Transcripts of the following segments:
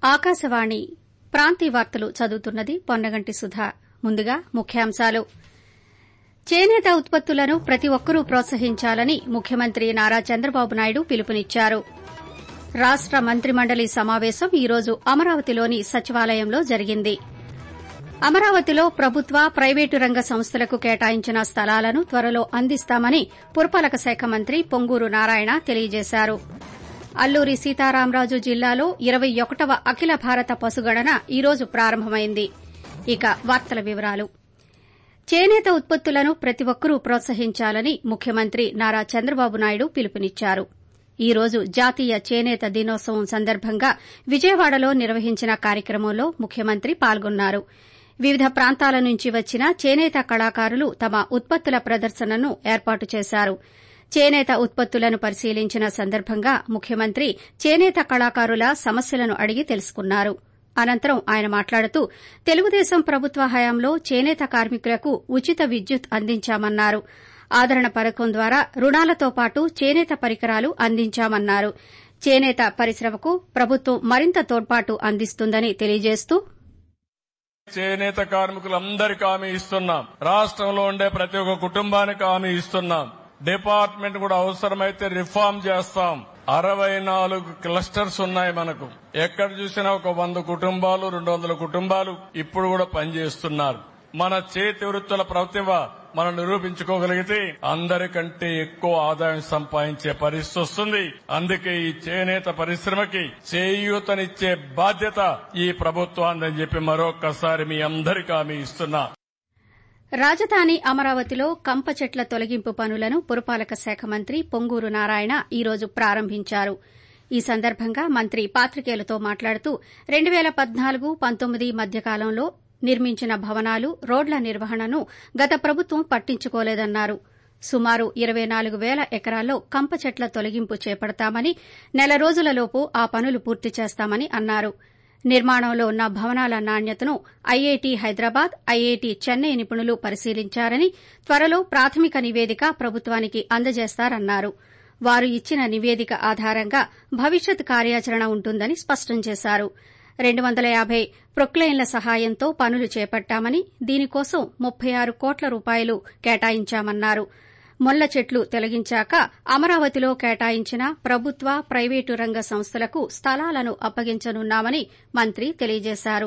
ఆకాశవాణి ప్రాంతీయ వార్తలు చదువుతున్నది పొన్నగంటి సుధా ముందుగా ముఖ్యాంశాలు చేనేత ఉత్పత్తులను ప్రతి ఒక్కరూ ప్రోత్సహించాలని ముఖ్యమంత్రి నారా చంద్రబాబు నాయుడు పిలుపునిచ్చారు రాష్ట మంత్రిమండలి సమావేశం ఈ రోజు అమరావతిలోని సచివాలయంలో జరిగింది అమరావతిలో ప్రభుత్వ ప్రైవేటు రంగ సంస్థలకు కేటాయించిన స్థలాలను త్వరలో అందిస్తామని పురపాలక శాఖ మంత్రి పొంగూరు నారాయణ తెలియజేశారు అల్లూరి సీతారామరాజు జిల్లాలో ఇరవై ఒకటవ అఖిల భారత పశుగణన ఈ రోజు ప్రారంభమైంది ఇక వార్తల వివరాలు చేనేత ఉత్పత్తులను ప్రతి ఒక్కరూ ప్రోత్సహించాలని ముఖ్యమంత్రి నారా చంద్రబాబు నాయుడు పిలుపునిచ్చారు ఈ రోజు జాతీయ చేనేత దినోత్సవం సందర్భంగా విజయవాడలో నిర్వహించిన కార్యక్రమంలో ముఖ్యమంత్రి పాల్గొన్నారు వివిధ ప్రాంతాల నుంచి వచ్చిన చేనేత కళాకారులు తమ ఉత్పత్తుల ప్రదర్శనను ఏర్పాటు చేశారు చేనేత ఉత్పత్తులను పరిశీలించిన సందర్భంగా ముఖ్యమంత్రి చేనేత కళాకారుల సమస్యలను అడిగి తెలుసుకున్నారు అనంతరం ఆయన మాట్లాడుతూ తెలుగుదేశం ప్రభుత్వ హయాంలో చేనేత కార్మికులకు ఉచిత విద్యుత్ అందించామన్నారు ఆదరణ పథకం ద్వారా రుణాలతో పాటు చేనేత పరికరాలు అందించామన్నారు చేనేత పరిశ్రమకు ప్రభుత్వం మరింత తోడ్పాటు అందిస్తుందని తెలియజేస్తూ చేనేత కార్మికులందరికీ హామీ ఇస్తున్నాం రాష్ట్రంలో ఉండే ప్రతి ఒక్క కుటుంబానికి హామీ ఇస్తున్నాం డిపార్ట్మెంట్ కూడా అవసరమైతే రిఫార్మ్ చేస్తాం అరవై నాలుగు క్లస్టర్స్ ఉన్నాయి మనకు ఎక్కడ చూసినా ఒక వంద కుటుంబాలు రెండు వందల కుటుంబాలు ఇప్పుడు కూడా పనిచేస్తున్నారు మన చేతి వృత్తుల ప్రతిభ మనం నిరూపించుకోగలిగితే అందరికంటే ఎక్కువ ఆదాయం సంపాదించే పరిస్థితి వస్తుంది అందుకే ఈ చేనేత పరిశ్రమకి చేయూతనిచ్చే బాధ్యత ఈ ప్రభుత్వాన్ని చెప్పి మరొకసారి మీ అందరికీ హామీ ఇస్తున్నా రాజధాని అమరావతిలో కంప చెట్ల తొలగింపు పనులను పురపాలక శాఖ మంత్రి పొంగూరు నారాయణ ఈ రోజు ప్రారంభించారు ఈ సందర్భంగా మంత్రి పాత్రికేయులతో మాట్లాడుతూ రెండు పేల పద్నాలుగు పంతొమ్మిది మధ్యకాలంలో నిర్మించిన భవనాలు రోడ్ల నిర్వహణను గత ప్రభుత్వం పట్టించుకోలేదన్నారు సుమారు ఇరవై నాలుగు పేల ఎకరాల్లో కంప చెట్ల తొలగింపు చేపడతామని నెల రోజులలోపు ఆ పనులు పూర్తి చేస్తామని అన్నారు నిర్మాణంలో ఉన్న భవనాల నాణ్యతను ఐఐటి హైదరాబాద్ ఐఐటి చెన్నై నిపుణులు పరిశీలించారని త్వరలో ప్రాథమిక నివేదిక ప్రభుత్వానికి అందజేస్తారన్నారు వారు ఇచ్చిన నివేదిక ఆధారంగా భవిష్యత్ కార్యాచరణ ఉంటుందని స్పష్టం చేశారు రెండు వందల యాబై ప్రొక్లైన్ల సహాయంతో పనులు చేపట్టామని దీనికోసం ముప్పై ఆరు కోట్ల రూపాయలు కేటాయించామన్నారు ముళ్ల చెట్లు తొలగించాక అమరావతిలో కేటాయించిన ప్రభుత్వ ప్రైవేటు రంగ సంస్థలకు స్థలాలను అప్పగించనున్నామని మంత్రి తెలియజేశారు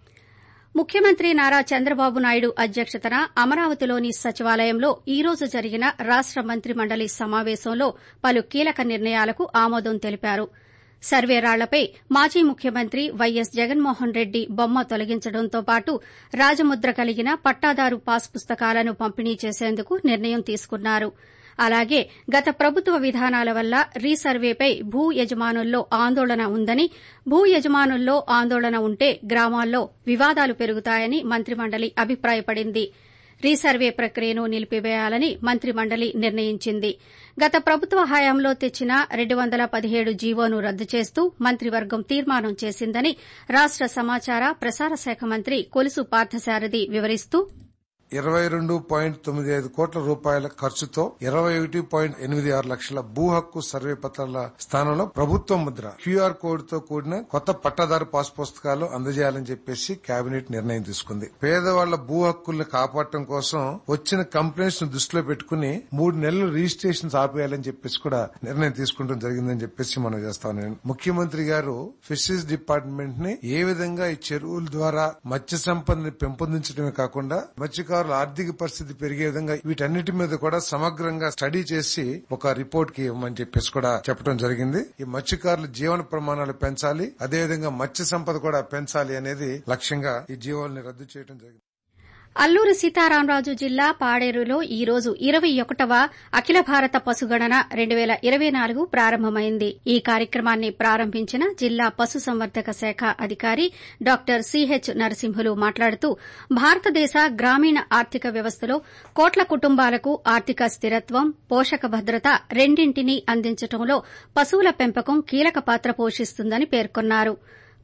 ముఖ్యమంత్రి నారా చంద్రబాబు నాయుడు అధ్యక్షతన అమరావతిలోని సచివాలయంలో ఈ రోజు జరిగిన రాష్ట మంత్రిమండలి సమావేశంలో పలు కీలక నిర్ణయాలకు ఆమోదం తెలిపారు సర్వే రాళ్లపై మాజీ ముఖ్యమంత్రి వైఎస్ జగన్మోహన్ రెడ్డి బొమ్మ తొలగించడంతో పాటు రాజముద్ర కలిగిన పట్టాదారు పాస్ పుస్తకాలను పంపిణీ చేసేందుకు నిర్ణయం తీసుకున్నారు అలాగే గత ప్రభుత్వ విధానాల వల్ల రీసర్వేపై భూ యజమానుల్లో ఆందోళన ఉందని భూ యజమానుల్లో ఆందోళన ఉంటే గ్రామాల్లో వివాదాలు పెరుగుతాయని మంత్రిమండలి అభిప్రాయపడింది రీసర్వే ప్రక్రియను నిలిపివేయాలని మంత్రిమండలి నిర్ణయించింది గత ప్రభుత్వ హయాంలో తెచ్చిన రెండు వందల పదిహేడు జీవోను రద్దు చేస్తూ మంత్రివర్గం తీర్మానం చేసిందని రాష్ట సమాచార ప్రసార శాఖ మంత్రి కొలుసు పార్థసారథి వివరిస్తూ ఇరవై రెండు పాయింట్ తొమ్మిది ఐదు కోట్ల రూపాయల ఖర్చుతో ఇరవై ఒకటి పాయింట్ ఎనిమిది ఆరు లక్షల భూ హక్కు సర్వే పత్రాల స్థానంలో ప్రభుత్వ ముద్ర క్యూఆర్ కోడ్ తో కూడిన కొత్త పట్టాదారు పాస్ పుస్తకాలు అందజేయాలని చెప్పేసి కేబినెట్ నిర్ణయం తీసుకుంది పేదవాళ్ల భూ హక్కుల్ని కాపాడటం కోసం వచ్చిన కంప్లైంట్స్ ను దృష్టిలో పెట్టుకుని మూడు నెలలు రిజిస్ట్రేషన్స్ ఆపేయాలని చెప్పేసి కూడా నిర్ణయం తీసుకుంటం జరిగిందని చెప్పేసి మనం చేస్తాను ముఖ్యమంత్రి గారు ఫిషరీస్ డిపార్ట్మెంట్ ని ఏ విధంగా ఈ చెరువుల ద్వారా మత్స్య సంపదని పెంపొందించడమే కాకుండా మత్స్యకారు మత్స్యకారుల ఆర్థిక పరిస్థితి పెరిగే విధంగా వీటన్నిటి మీద కూడా సమగ్రంగా స్టడీ చేసి ఒక రిపోర్ట్ కి ఇవ్వమని చెప్పేసి కూడా చెప్పడం జరిగింది ఈ మత్స్యకారుల జీవన ప్రమాణాలు పెంచాలి అదేవిధంగా మత్స్య సంపద కూడా పెంచాలి అనేది లక్ష్యంగా ఈ జీవోల్ని రద్దు చేయడం జరిగింది అల్లూరి సీతారామరాజు జిల్లా పాడేరులో ఈ రోజు ఇరవై ఒకటవ అఖిల భారత పశుగణన రెండు పేల ఇరవై నాలుగు ప్రారంభమైంది ఈ కార్యక్రమాన్ని ప్రారంభించిన జిల్లా పశుసంవర్ధక శాఖ అధికారి డాక్టర్ సిహెచ్ నరసింహులు మాట్లాడుతూ భారతదేశ గ్రామీణ ఆర్థిక వ్యవస్థలో కోట్ల కుటుంబాలకు ఆర్థిక స్థిరత్వం పోషక భద్రత రెండింటినీ అందించడంలో పశువుల పెంపకం కీలక పాత్ర పోషిస్తుందని పేర్కొన్నారు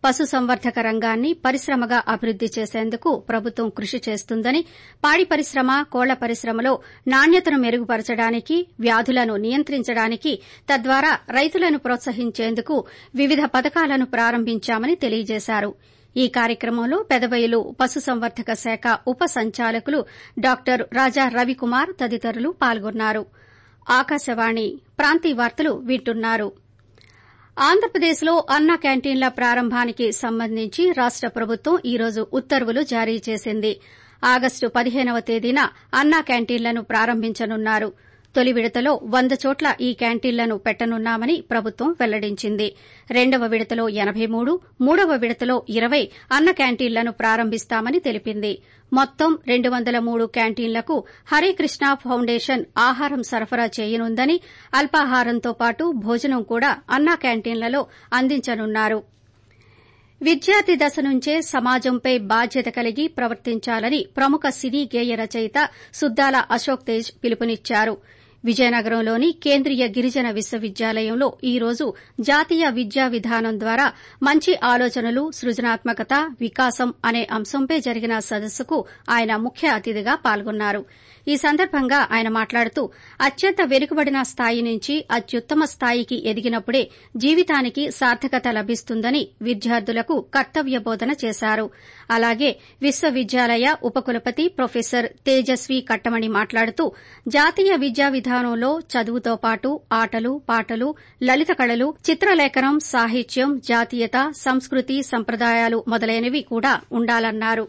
పశుసంవర్ధక రంగాన్ని పరిశ్రమగా అభివృద్ది చేసేందుకు ప్రభుత్వం కృషి చేస్తుందని పాడి పరిశ్రమ కోళ్ల పరిశ్రమలో నాణ్యతను మెరుగుపరచడానికి వ్యాధులను నియంత్రించడానికి తద్వారా రైతులను ప్రోత్సహించేందుకు వివిధ పథకాలను ప్రారంభించామని తెలియజేశారు ఈ కార్యక్రమంలో పెదబయలు పశుసంవర్ధక శాఖ ఉప సంచాలకులు డాక్టర్ రాజా రవికుమార్ తదితరులు పాల్గొన్నారు ఆకాశవాణి ప్రాంతీయ వార్తలు వింటున్నారు ఆంధ్రప్రదేశ్లో అన్న క్యాంటీన్ల ప్రారంభానికి సంబంధించి రాష్ట ప్రభుత్వం ఈ రోజు ఉత్తర్వులు జారీ చేసింది ఆగస్టు పదిహేనవ తేదీన అన్నా క్యాంటీన్లను ప్రారంభించనున్నారు తొలి విడతలో వంద చోట్ల ఈ క్యాంటీన్లను పెట్టనున్నామని ప్రభుత్వం వెల్లడించింది రెండవ విడతలో ఎనబై మూడు మూడవ విడతలో ఇరవై అన్న క్యాంటీన్లను ప్రారంభిస్తామని తెలిపింది మొత్తం రెండు వందల మూడు క్యాంటీన్లకు హరేకృష్ణ ఫౌండేషన్ ఆహారం సరఫరా చేయనుందని అల్పాహారంతో పాటు భోజనం కూడా అన్నా క్యాంటీన్లలో అందించనున్నారు విద్యార్థి దశ నుంచే సమాజంపై బాధ్యత కలిగి ప్రవర్తించాలని ప్రముఖ సినీ గేయ రచయిత సుద్దాల అశోక్ తేజ్ పిలుపునిచ్చారు విజయనగరంలోని కేంద్రీయ గిరిజన విశ్వవిద్యాలయంలో ఈ రోజు జాతీయ విద్యా విధానం ద్వారా మంచి ఆలోచనలు సృజనాత్మకత వికాసం అనే అంశంపై జరిగిన సదస్సుకు ఆయన ముఖ్య అతిథిగా పాల్గొన్నారు ఈ సందర్భంగా ఆయన మాట్లాడుతూ అత్యంత వెనుకబడిన స్థాయి నుంచి అత్యుత్తమ స్థాయికి ఎదిగినప్పుడే జీవితానికి సార్థకత లభిస్తుందని విద్యార్థులకు కర్తవ్య బోధన చేశారు అలాగే విశ్వవిద్యాలయ ఉపకులపతి ప్రొఫెసర్ తేజస్వి కట్టమణి మాట్లాడుతూ జాతీయ విద్యా విధానంలో చదువుతో పాటు ఆటలు పాటలు లలిత కళలు చిత్రలేఖనం సాహిత్యం జాతీయత సంస్కృతి సంప్రదాయాలు మొదలైనవి కూడా ఉండాలన్నారు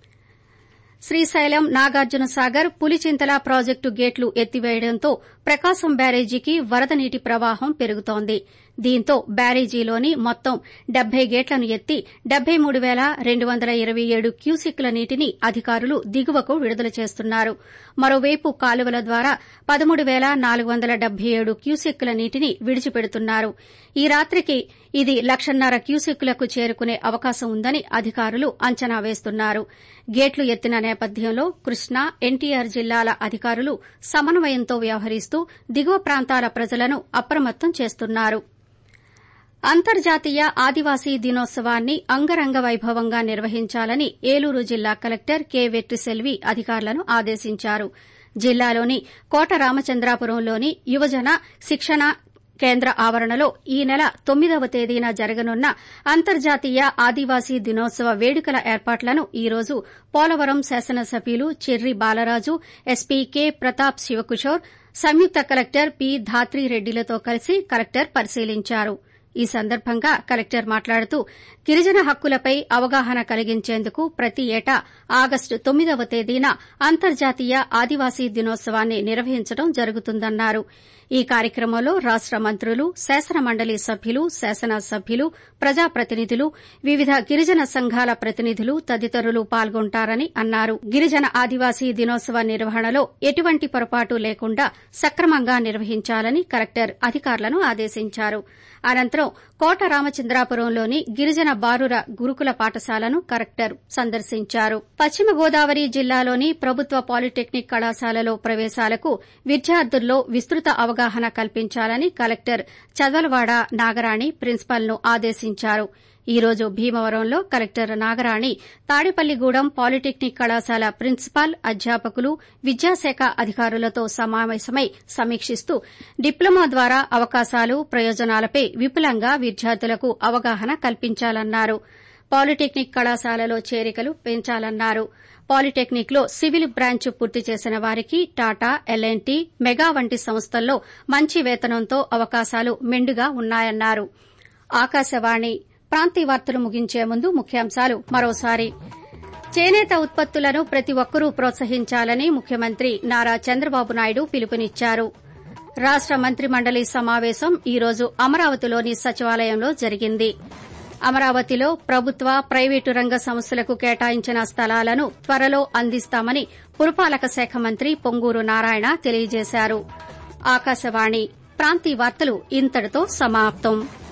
శ్రీశైలం నాగార్జున సాగర్ పులిచింతల ప్రాజెక్టు గేట్లు ఎత్తివేయడంతో ప్రకాశం బ్యారేజీకి వరద నీటి ప్రవాహం పెరుగుతోంది దీంతో బ్యారేజీలోని మొత్తం డెబ్బై గేట్లను ఎత్తి డెబ్బై మూడు పేల రెండు వందల ఇరవై ఏడు క్యూసెక్కుల నీటిని అధికారులు దిగువకు విడుదల చేస్తున్నారు మరోవైపు కాలువల ద్వారా పదమూడు పేల నాలుగు వందల డెబ్బై ఏడు క్యూసెక్కుల నీటిని విడిచిపెడుతున్నారు ఈ రాత్రికి ఇది లక్షన్నర క్యూసెక్కులకు చేరుకునే అవకాశం ఉందని అధికారులు అంచనా వేస్తున్నారు గేట్లు ఎత్తిన నేపథ్యంలో కృష్ణా ఎన్టీఆర్ జిల్లాల అధికారులు సమన్వయంతో వ్యవహరిస్తూ దిగువ ప్రాంతాల ప్రజలను అప్రమత్తం చేస్తున్నారు అంతర్జాతీయ ఆదివాసీ దినోత్సవాన్ని అంగరంగ వైభవంగా నిర్వహించాలని ఏలూరు జిల్లా కలెక్టర్ కె వెట్రిసెల్వి అధికారులను ఆదేశించారు జిల్లాలోని కోట రామచంద్రాపురంలోని యువజన శిక్షణ కేంద్ర ఆవరణలో ఈ నెల తొమ్మిదవ తేదీన జరగనున్న అంతర్జాతీయ ఆదివాసీ దినోత్సవ వేడుకల ఏర్పాట్లను ఈ రోజు పోలవరం శాసనసభ్యులు చెర్రి బాలరాజు ఎస్పీ కె ప్రతాప్ శివకిషోర్ సంయుక్త కలెక్టర్ పి ధాత్రిరెడ్డిలతో కలిసి కలెక్టర్ పరిశీలించారు ఈ సందర్భంగా కలెక్టర్ మాట్లాడుతూ గిరిజన హక్కులపై అవగాహన కలిగించేందుకు ప్రతి ఏటా ఆగస్టు తొమ్మిదవ తేదీన అంతర్జాతీయ ఆదివాసీ దినోత్సవాన్ని నిర్వహించడం జరుగుతుందన్నారు ఈ కార్యక్రమంలో రాష్ట మంత్రులు శాసనమండలి సభ్యులు శాసనసభ్యులు ప్రజాప్రతినిధులు వివిధ గిరిజన సంఘాల ప్రతినిధులు తదితరులు పాల్గొంటారని అన్నారు గిరిజన ఆదివాసీ దినోత్సవ నిర్వహణలో ఎటువంటి పొరపాటు లేకుండా సక్రమంగా నిర్వహించాలని కలెక్టర్ అధికారులను ఆదేశించారు అనంతరం కోట రామచంద్రాపురంలోని గిరిజన బారుర గురుకుల పాఠశాలను కలెక్టర్ సందర్శించారు పశ్చిమ గోదావరి జిల్లాలోని ప్రభుత్వ పాలిటెక్నిక్ కళాశాలలో ప్రవేశాలకు విద్యార్థుల్లో విస్తృత అవగాహన కల్పించాలని కలెక్టర్ చదలవాడ నాగరాణి ప్రిన్సిపల్ను ఆదేశించారు ఈ రోజు భీమవరంలో కలెక్టర్ నాగరాణి తాడేపల్లిగూడెం పాలిటెక్నిక్ కళాశాల ప్రిన్సిపాల్ అధ్యాపకులు విద్యాశాఖ అధికారులతో సమావేశమై సమీక్షిస్తూ డిప్లొమా ద్వారా అవకాశాలు ప్రయోజనాలపై విపులంగా విద్యార్థులకు అవగాహన కల్పించాలన్నారు పాలిటెక్నిక్ కళాశాలలో చేరికలు పెంచాలన్నారు పాలిటెక్నిక్ లో సివిల్ బ్రాంచ్ పూర్తి చేసిన వారికి టాటా ఎల్ఎన్టీ మెగా వంటి సంస్థల్లో మంచి వేతనంతో అవకాశాలు మెండుగా ఉన్నాయన్నారు ఆకాశవాణి ప్రాంతీయ వార్తలు ముగించే ముందు ముఖ్యాంశాలు మరోసారి చేనేత ఉత్పత్తులను ప్రతి ఒక్కరూ ప్రోత్సహించాలని ముఖ్యమంత్రి నారా చంద్రబాబు నాయుడు పిలుపునిచ్చారు రాష్ట మంత్రి మండలి సమావేశం ఈ రోజు అమరావతిలోని సచివాలయంలో జరిగింది అమరావతిలో ప్రభుత్వ ప్రైవేటు రంగ సంస్థలకు కేటాయించిన స్థలాలను త్వరలో అందిస్తామని పురపాలక శాఖ మంత్రి పొంగూరు నారాయణ తెలియజేశారు ఆకాశవాణి ప్రాంతీయ వార్తలు ఇంతటితో సమాప్తం